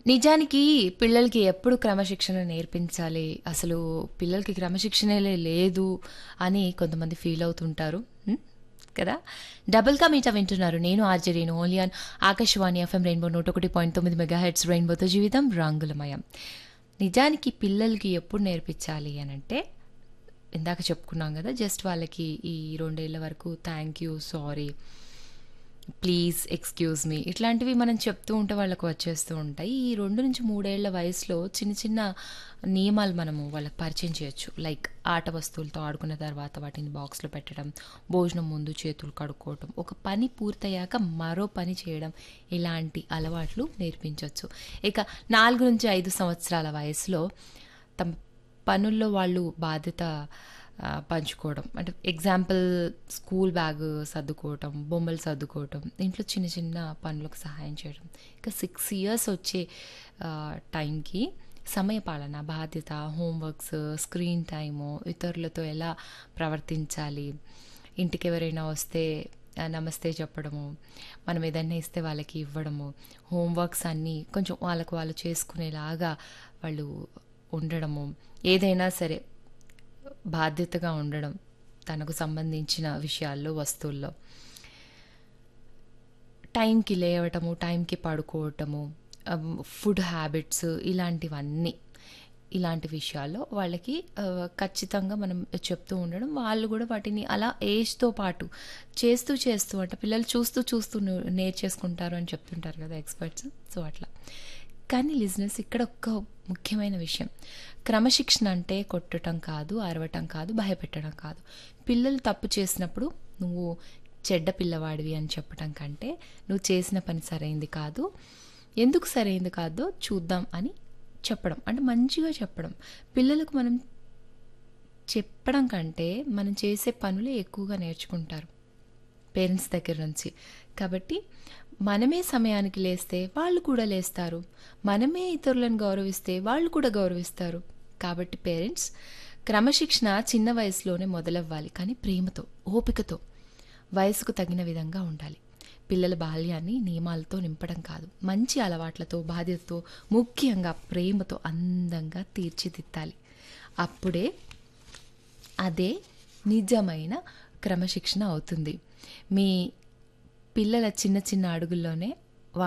నిజానికి పిల్లలకి ఎప్పుడు క్రమశిక్షణ నేర్పించాలి అసలు పిల్లలకి క్రమశిక్షణలే లేదు అని కొంతమంది ఫీల్ అవుతుంటారు ఉం? కదా డబుల్ కా మీటా వింటున్నారు నేను ఆర్జరీను ఓలియాన్ ఆకాశవాణి ఎఫ్ఎం రెయిన్బో నూట ఒకటి పాయింట్ తొమ్మిది మెగా హెడ్స్ రెయిన్బోతో జీవితం రంగులమయం నిజానికి పిల్లలకి ఎప్పుడు నేర్పించాలి అని అంటే ఇందాక చెప్పుకున్నాం కదా జస్ట్ వాళ్ళకి ఈ రెండేళ్ల వరకు thank you sorry please excuse me ఇట్లాంటివి మనం చెప్తూ ఉంటే వాళ్ళకు వచ్చేస్తూ ఉంటాయి ఈ రెండు నుంచి మూడేళ్ల వయసులో చిన్న చిన్న నియమాలు మనము వాళ్ళకి పరిచయం చేయొచ్చు లైక్ ఆట వస్తువులతో ఆడుకున్న తర్వాత వాటిని బాక్స్లో పెట్టడం భోజనం ముందు చేతులు కడుక్కోవటం ఒక పని పూర్తయ్యాక మరో పని చేయడం ఇలాంటి అలవాట్లు నేర్పించవచ్చు ఇక నాలుగు నుంచి ఐదు సంవత్సరాల వయసులో తమ పనుల్లో వాళ్ళు బాధ్యత ఆ, పంచుకోవడం అంటే ఎగ్జాంపుల్ స్కూల్ బ్యాగ్ సర్దుకోవటం బొమ్మలు సర్దుకోవటం ఇంట్లో చిన్న చిన్న పనులకు సహాయం చేయడం ఇక సిక్స్ ఇయర్స్ వచ్చే ఆ, టైంకి సమయపాలన బాధ్యత హోంవర్క్స్ స్క్రీన్ టైము ఇతరులతో ఎలా ప్రవర్తించాలి ఇంటికి ఎవరైనా వస్తే ఆ, నమస్తే చెప్పడము మనం ఏదైనా ఇస్తే వాళ్ళకి ఇవ్వడము హోంవర్క్స్ అన్నీ కొంచెం వాళ్ళకు వాళ్ళు చేసుకునేలాగా వాళ్ళు ఉండడము ఏదైనా సరే బాధ్యతగా ఉండడం తనకు సంబంధించిన విషయాల్లో వస్తువుల్లో టైంకి లేవటము టైంకి పడుకోవటము అమ్, ఫుడ్ హ్యాబిట్స్ ఇలాంటివన్నీ ఇలాంటి విషయాల్లో వాళ్ళకి ఆ, ఖచ్చితంగా మనం చెప్తూ ఉండడం వాళ్ళు కూడా వాటిని అలా ఏజ్తో పాటు చేస్తూ చేస్తూ అంటే పిల్లలు చూస్తూ చూస్తూ నే- నేర్చేసుకుంటారు అని చెప్తుంటారు కదా ఎక్స్పర్ట్స్ సో అట్లా కానీ లిజినెస్ ఇక్కడ ఒక్క ముఖ్యమైన విషయం క్రమశిక్షణ అంటే కొట్టడం కాదు అరవటం కాదు భయపెట్టడం కాదు పిల్లలు తప్పు చేసినప్పుడు నువ్వు చెడ్డ పిల్లవాడివి అని చెప్పడం కంటే నువ్వు చేసిన పని సరైంది కాదు ఎందుకు సరైంది కాదో చూద్దాం అని చెప్పడం అంటే మంచిగా చెప్పడం పిల్లలకు మనం చెప్పడం కంటే మనం చేసే పనులే ఎక్కువగా నేర్చుకుంటారు పేరెంట్స్ దగ్గర నుంచి కాబట్టి మనమే సమయానికి లేస్తే వాళ్ళు కూడా లేస్తారు మనమే ఇతరులను గౌరవిస్తే వాళ్ళు కూడా గౌరవిస్తారు కాబట్టి పేరెంట్స్ క్రమశిక్షణ చిన్న వయసులోనే మొదలవ్వాలి కానీ ప్రేమతో ఓపికతో వయసుకు తగిన విధంగా ఉండాలి పిల్లల బాల్యాన్ని నియమాలతో నింపడం కాదు మంచి అలవాట్లతో బాధ్యతతో ముఖ్యంగా ప్రేమతో అందంగా తీర్చిదిద్దాలి అప్పుడే అదే నిజమైన క్రమశిక్షణ అవుతుంది మీ పిల్లల చిన్న చిన్న అడుగుల్లోనే